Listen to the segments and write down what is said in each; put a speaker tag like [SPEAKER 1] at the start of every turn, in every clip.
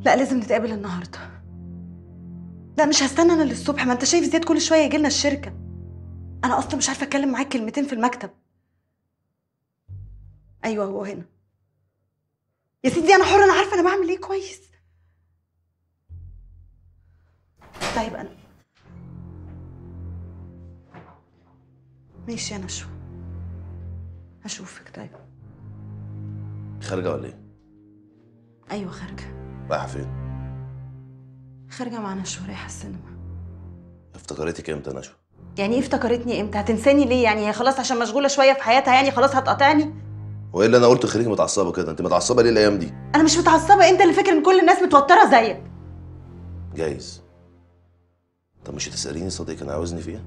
[SPEAKER 1] لا لازم نتقابل النهارده لا مش هستنى انا للصبح ما انت شايف زياد كل شويه يجي لنا الشركه انا اصلا مش عارفه اتكلم معاك كلمتين في المكتب ايوه هو هنا يا سيدي انا حره انا عارفه انا بعمل ايه كويس طيب انا ماشي يا نشوى هشوفك طيب
[SPEAKER 2] خارجه ولا ايه؟
[SPEAKER 1] ايوه خارجه
[SPEAKER 2] رايحه فين؟
[SPEAKER 1] خارجه مع نشوى رايحه السينما
[SPEAKER 2] افتكرتك امتى نشوى؟
[SPEAKER 1] يعني ايه افتكرتني امتى هتنساني ليه يعني هي خلاص عشان مشغوله شويه في حياتها يعني خلاص هتقاطعني
[SPEAKER 2] وايه اللي انا قلته خليك متعصبه كده انت متعصبه ليه الايام دي؟
[SPEAKER 1] انا مش متعصبه انت اللي فاكر ان كل الناس متوتره زيك
[SPEAKER 2] جايز طب مش هتساليني صديق كان عاوزني فيها؟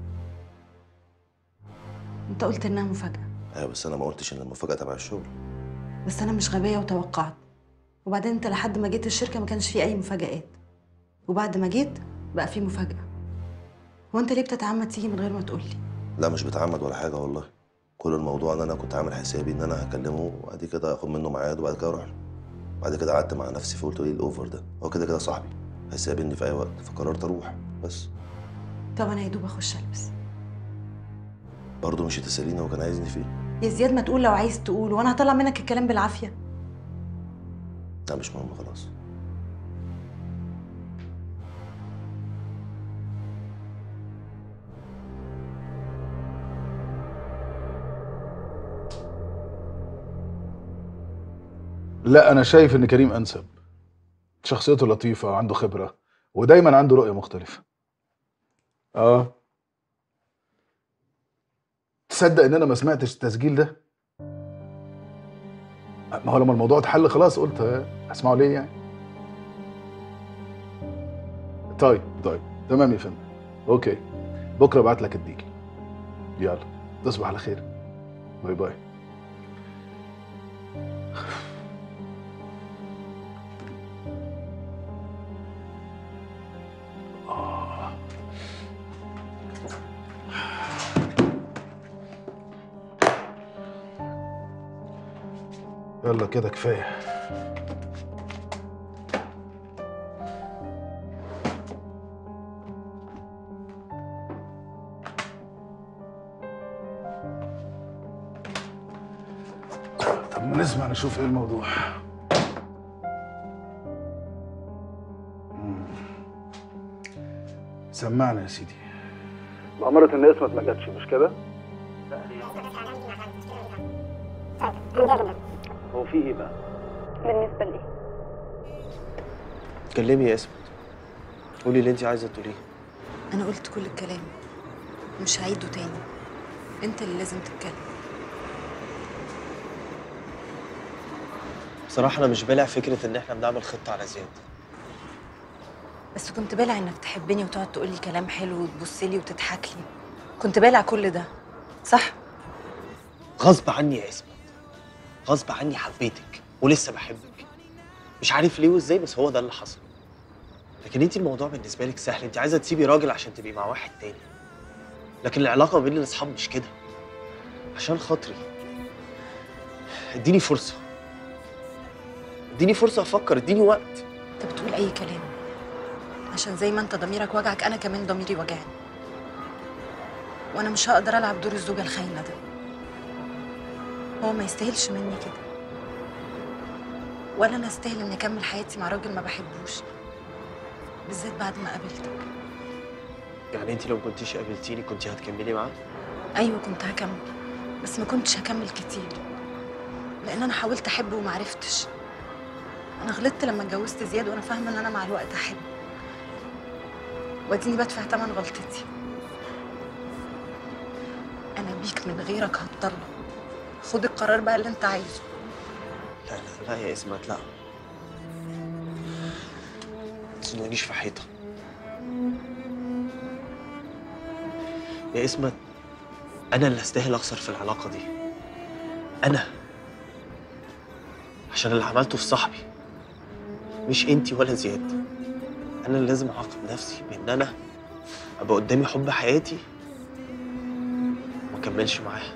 [SPEAKER 1] انت قلت انها مفاجاه
[SPEAKER 2] ايوه بس انا ما قلتش ان المفاجاه تبع الشغل
[SPEAKER 1] بس انا مش غبيه وتوقعت وبعدين انت لحد ما جيت الشركه ما كانش فيه اي مفاجآت وبعد ما جيت بقى فيه مفاجاه هو انت ليه بتتعمد تيجي من غير ما تقولي
[SPEAKER 2] لا مش بتعمد ولا حاجه والله كل الموضوع ان انا كنت عامل حسابي ان انا هكلمه وبعد كده اخد منه ميعاد وبعد كده اروح له بعد كده قعدت مع نفسي فقلت ايه الاوفر ده هو كده كده صاحبي هيسابني في اي وقت فقررت اروح بس
[SPEAKER 1] طب انا يا دوب اخش البس
[SPEAKER 2] برضه مش هتساليني هو كان عايزني فيه
[SPEAKER 1] يا زياد ما تقول لو عايز تقول وانا هطلع منك الكلام بالعافيه
[SPEAKER 2] لا مش مهم خلاص
[SPEAKER 3] لا انا شايف ان كريم انسب شخصيته لطيفه عنده خبره ودايما عنده رؤيه مختلفه اه تصدق ان انا ما سمعتش التسجيل ده ما هو لما الموضوع اتحل خلاص قلت آه، اسمعه ليه يعني طيب طيب تمام يا فندم اوكي بكره ابعت لك الديكي يلا تصبح على خير باي باي يلا كده كفايه طب ما نسمع نشوف ايه الموضوع مم. سمعنا يا سيدي مأمرة ان اسمك ما جاتش مش كده؟ هو في ايه بقى؟
[SPEAKER 1] بالنسبه لي
[SPEAKER 4] كلمي يا اسمت قولي اللي انت عايزه تقوليه
[SPEAKER 1] انا قلت كل الكلام مش هعيده تاني انت اللي لازم تتكلم
[SPEAKER 4] بصراحه انا مش بالع فكره ان احنا بنعمل خطه على زياد
[SPEAKER 1] بس كنت بالع انك تحبني وتقعد تقول لي كلام حلو وتبص لي وتضحك لي كنت بالع كل ده صح
[SPEAKER 4] غصب عني يا اسمت غصب عني حبيتك ولسه بحبك مش عارف ليه وازاي بس هو ده اللي حصل لكن انت الموضوع بالنسبه لك سهل انت عايزه تسيبي راجل عشان تبقي مع واحد تاني لكن العلاقه ما بين الاصحاب مش كده عشان خاطري اديني فرصه اديني فرصه افكر اديني وقت
[SPEAKER 1] انت بتقول اي كلام عشان زي ما انت ضميرك وجعك انا كمان ضميري وجعني وانا مش هقدر العب دور الزوجه الخاينه ده هو ما يستاهلش مني كده ولا انا استاهل اني اكمل حياتي مع راجل ما بحبوش بالذات بعد ما قابلتك
[SPEAKER 4] يعني انت لو كنتيش قابلتيني كنتي هتكملي معاه
[SPEAKER 1] ايوه كنت هكمل بس ما كنتش هكمل كتير لان انا حاولت احب وما عرفتش انا غلطت لما اتجوزت زياد وانا فاهمه ان انا مع الوقت احب واديني بدفع ثمن غلطتي انا بيك من غيرك هتطلق خد القرار بقى اللي انت عايزه
[SPEAKER 4] لا لا لا يا اسمت لا ما تزنقنيش في حيطه يا اسمت انا اللي استاهل اخسر في العلاقه دي انا عشان اللي عملته في صاحبي مش انتي ولا زياد انا اللي لازم اعاقب نفسي بان انا ابقى قدامي حب حياتي وما اكملش معاها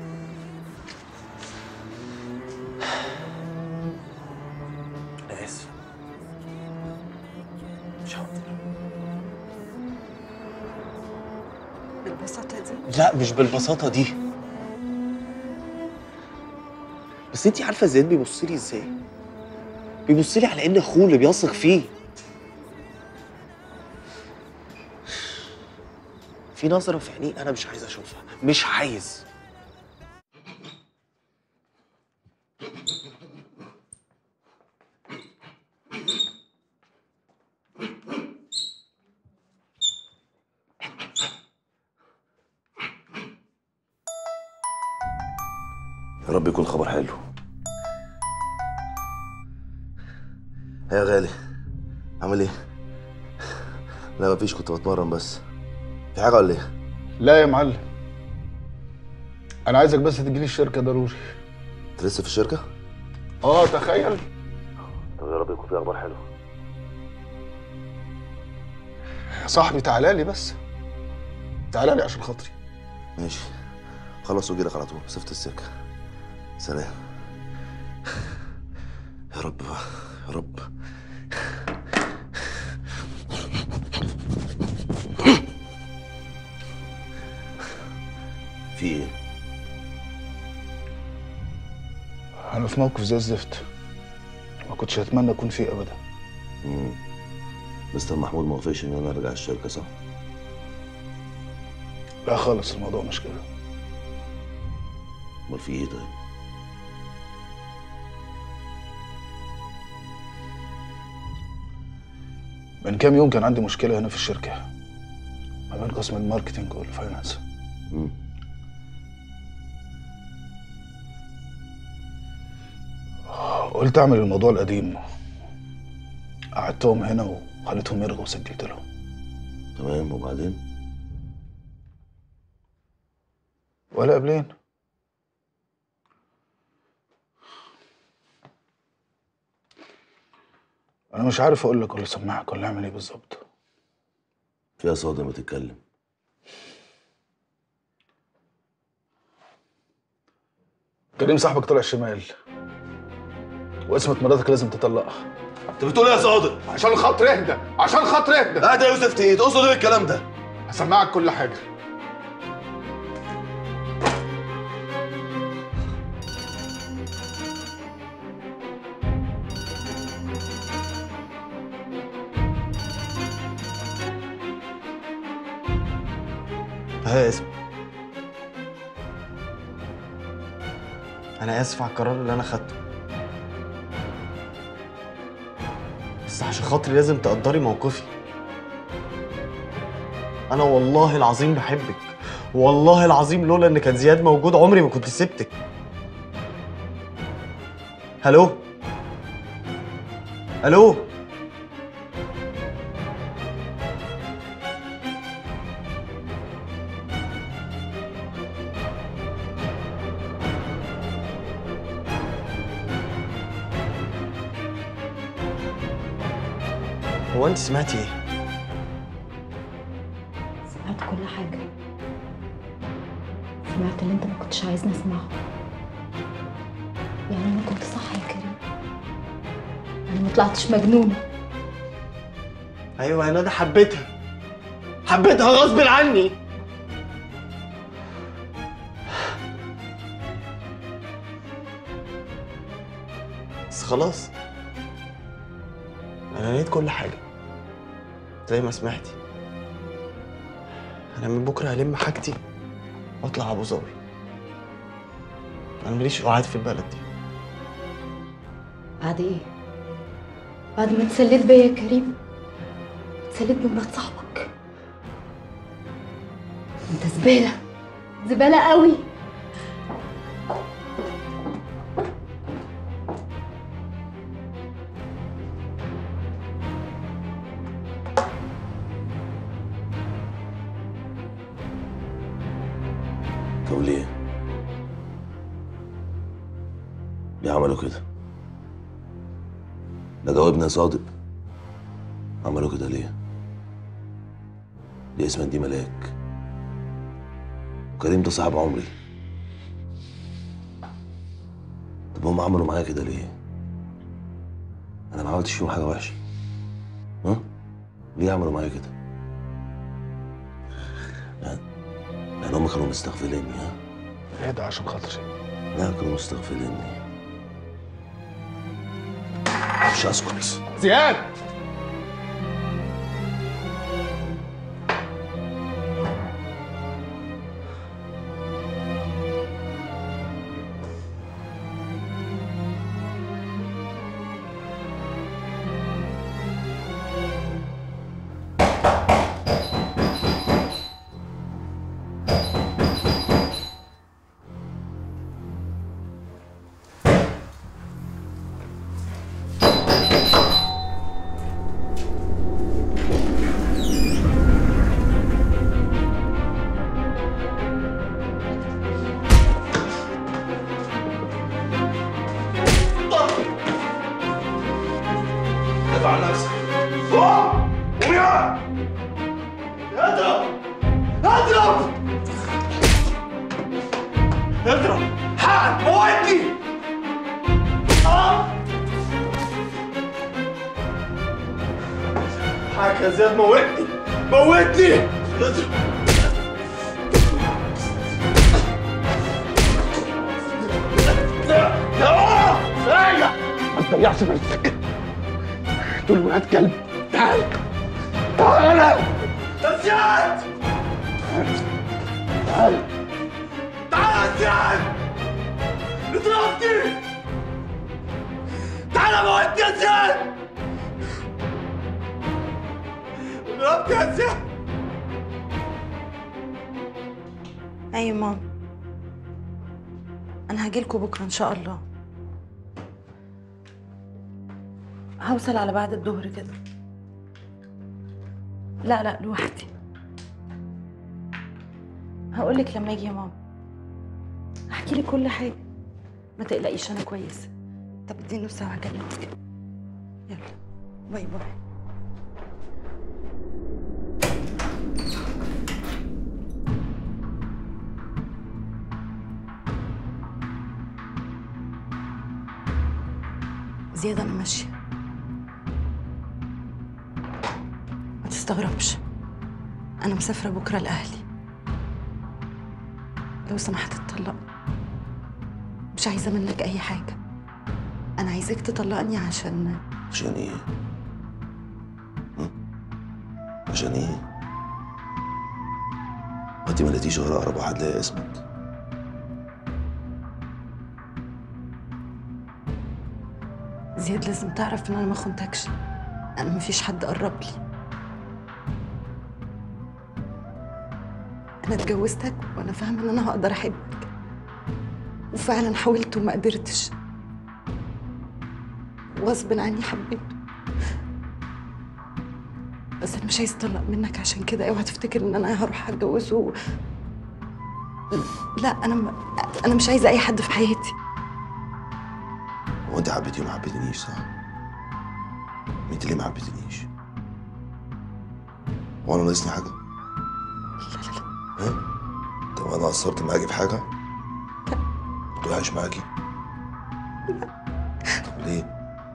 [SPEAKER 4] انا اسف
[SPEAKER 1] بالبساطه دي
[SPEAKER 4] لا مش بالبساطه دي بس انت عارفه زياد بيبص لي ازاي بيبص لي على ان اخوه اللي بيثق فيه في نظره في عينيه انا مش عايز اشوفها مش عايز
[SPEAKER 2] يا رب يكون خبر حلو يا غالي عامل ايه لا مفيش كنت بتمرن بس في حاجه ولا ايه
[SPEAKER 3] لا يا معلم انا عايزك بس تجيلي الشركه ضروري
[SPEAKER 2] انت لسه في الشركه
[SPEAKER 3] اه تخيل
[SPEAKER 2] طب يا رب يكون في اخبار حلوه
[SPEAKER 3] يا صاحبي تعالى لي بس تعالى لي عشان خاطري
[SPEAKER 2] ماشي خلص واجيلك على طول مسافه السكه سلام يا رب بقى يا رب في ايه؟
[SPEAKER 3] انا في موقف زي الزفت ما كنتش اتمنى اكون فيه ابدا
[SPEAKER 2] مم. مستر محمود ما وافقش ان انا ارجع الشركه صح؟
[SPEAKER 3] لا خالص الموضوع مش كده
[SPEAKER 2] امال في ايه طيب؟
[SPEAKER 3] من كام يوم كان عندي مشكله هنا في الشركه ما بين قسم الماركتينج والفاينانس
[SPEAKER 2] مم.
[SPEAKER 3] قلت اعمل الموضوع القديم قعدتهم هنا وخليتهم يرغوا وسجلت لهم
[SPEAKER 2] تمام وبعدين؟
[SPEAKER 3] ولا قبلين انا مش عارف اقول لك ولا اسمعك ولا اعمل ايه بالظبط
[SPEAKER 2] فيها صادق ما تتكلم
[SPEAKER 3] كريم صاحبك طلع شمال واسمة مراتك لازم تطلقها
[SPEAKER 2] انت بتقول ايه يا صادق؟
[SPEAKER 3] عشان خاطر اهدى عشان خاطر اهدى
[SPEAKER 2] لا ده يا يوسف ايه؟ تقصد ايه الكلام ده؟
[SPEAKER 3] هسمعك كل حاجه
[SPEAKER 4] ها اسم انا اسف على القرار اللي انا خدته بس عشان خاطري لازم تقدري موقفي انا والله العظيم بحبك والله العظيم لولا ان كان زياد موجود عمري ما كنت سبتك الو الو هو انت سمعتي ايه
[SPEAKER 5] سمعت كل حاجة سمعت اللي انت ما كنتش عايزني اسمعه يعني انا كنت صح يا كريم انا ما طلعتش مجنونة
[SPEAKER 4] ايوه انا ده حبيتها حبيتها غصب عني بس خلاص انا نيت كل حاجه زي ما سمعتي انا من بكره هلم حاجتي واطلع ابو ظبي انا ماليش قعاد في البلد دي
[SPEAKER 5] بعد ايه بعد ما اتسليت بيا يا كريم اتسليت بمرات صاحبك انت زبالة زبالة قوي
[SPEAKER 2] طب ليه؟ ليه عملوا كده؟ ده جاوبنا يا صادق عملوا كده ليه؟ دي اسمها دي ملاك كريم ده صاحب عمري طب هم عملوا معايا كده ليه؟ انا ما عملتش فيهم حاجه وحشه ها؟ ليه عملوا معايا كده؟ يعني يعني هم كانوا مستغفليني ها
[SPEAKER 3] اهدى عشان خاطري
[SPEAKER 2] لا كانوا مستغفليني مش هسكت
[SPEAKER 3] زياد
[SPEAKER 2] دافع عن نفسك قوم قوم يا اضرب اضرب اضرب حقك موتني حقك يا زياد موتني موتني اضرب ايوه ما تضيعش نفسك دول ولاد كلب تعال تعال يا زياد تعال تعال يا زياد اضربني تعال موتني يا زياد اضربني يا زياد
[SPEAKER 1] ايوه ماما انا هجيلكوا بكره ان شاء الله هوصل على بعد الظهر كده لا لا لوحدي هقولك لما اجي يا ماما احكي لك كل حاجه ما تقلقيش انا كويسه طب اديني نص ساعه اكلمك يلا باي باي زياد انا ماشيه ما تستغربش انا مسافره بكره لاهلي لو سمحت تطلق مش عايزه منك اي حاجه انا عايزاك تطلقني عشان
[SPEAKER 2] عشان ايه؟ هم؟ عشان ايه؟ ما انت ما لقيتيش غير اقرب واحد ليا اسمك
[SPEAKER 1] زياد لازم تعرف ان انا ما خنتكش انا مفيش حد قرب لي انا اتجوزتك وانا فاهمه ان انا هقدر احبك وفعلا حاولت وما قدرتش غصب عني حبيته بس انا مش عايزه اطلق منك عشان كده اوعى تفتكر ان انا هروح اتجوزه و... لا انا م... انا مش عايزه اي حد في حياتي
[SPEAKER 2] هو انت حبيتي وما حبيتنيش صح؟ انت ليه ما حبيتنيش؟ هو انا ناقصني حاجه؟
[SPEAKER 1] لا لا لا
[SPEAKER 2] ها؟ طب انا قصرت معاكي في حاجه؟ كنت وحش معاكي؟ طب ليه؟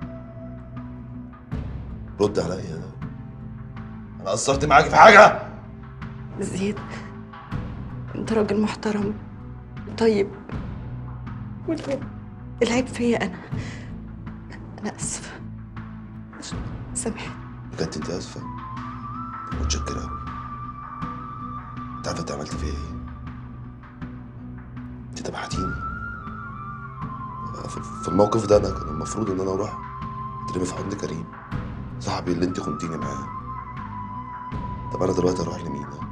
[SPEAKER 2] رد عليا انا قصرت معاكي في حاجه؟
[SPEAKER 1] زياد انت راجل محترم طيب والعيب العيب فيا انا انا اسفه سامحني
[SPEAKER 2] بجد انت اسفه؟ متشكر قوي انت عارفه انت عملت فيا ايه؟ انت ذبحتيني في- في الموقف ده انا كان المفروض ان انا اروح اترمي في حضن كريم صاحبي اللي انت خنتيني معاه طب انا دلوقتي اروح لمين ها؟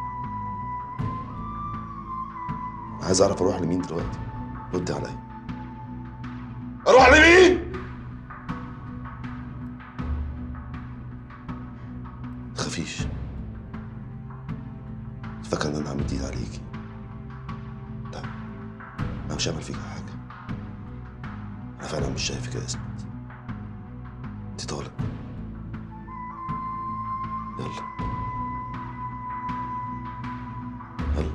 [SPEAKER 2] عايز اعرف اروح لمين دلوقتي ردي عليا اروح لمين تخافيش فاكر ان انا عملت ايد عليكي لا انا مش هعمل فيك حاجه انا فعلا مش شايفك يا اسمت انت طالق يلا يلا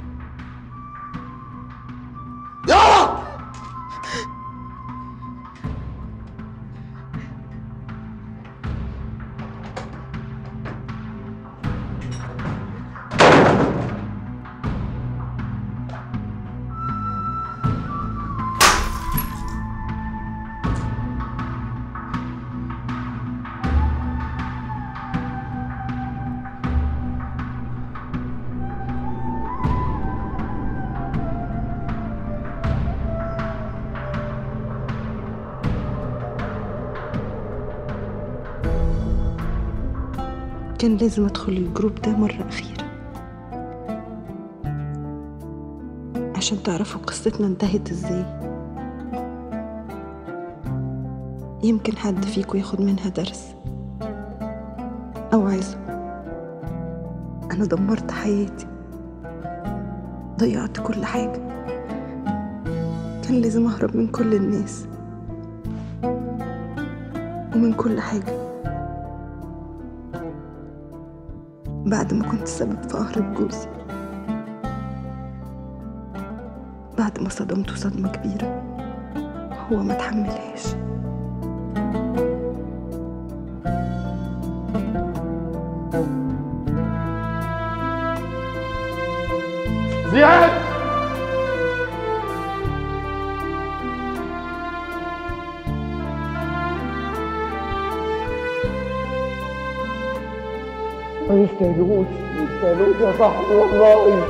[SPEAKER 2] يلا
[SPEAKER 1] كان لازم ادخل الجروب ده مرة أخيرة عشان تعرفوا قصتنا انتهت ازاي يمكن حد فيكم ياخد منها درس أو عايزه أنا دمرت حياتي ضيعت كل حاجة كان لازم أهرب من كل الناس ومن كل حاجة بعد ما كنت سبب في قهر جوزي بعد ما صدمته صدمة كبيرة هو ما تحملهاش
[SPEAKER 3] زياد
[SPEAKER 6] ما يستاهلوش ما يستاهلوش يا صاحبي والله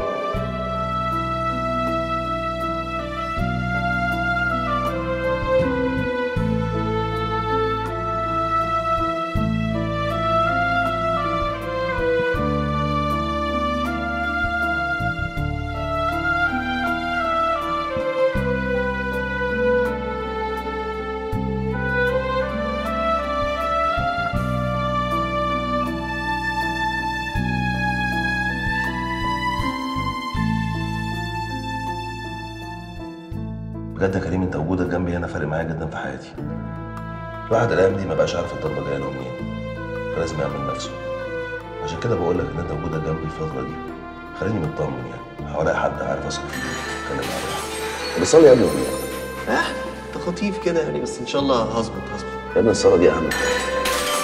[SPEAKER 2] بجد يا كريم انت وجودك جنبي هنا فارق معايا جدا في حياتي الواحد الايام دي ما بقاش عارف الضربه جايه له منين فلازم يعمل نفسه عشان كده بقول لك ان انت وجودك جنبي الفتره دي خليني مطمن يعني حوالي حد عارف اثق فيه اتكلم معاه بتصلي يا ابني ولا ايه؟
[SPEAKER 4] اه انت خطيف كده يعني بس ان شاء الله هظبط هظبط
[SPEAKER 2] يا ابني الصلاه دي اهم حاجه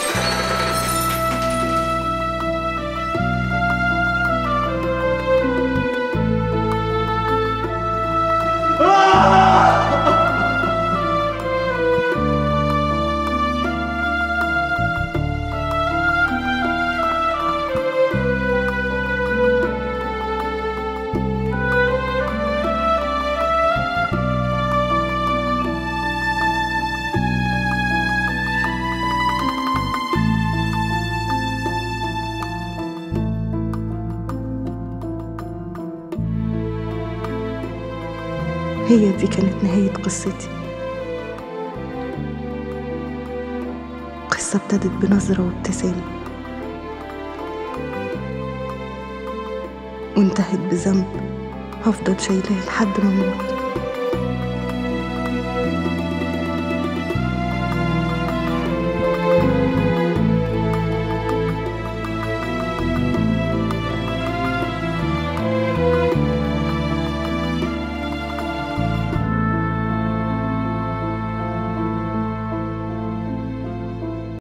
[SPEAKER 1] هي دي كانت نهاية قصتي قصة ابتدت بنظرة وابتسامة وانتهت بذنب هفضل شايلاه لحد ما اموت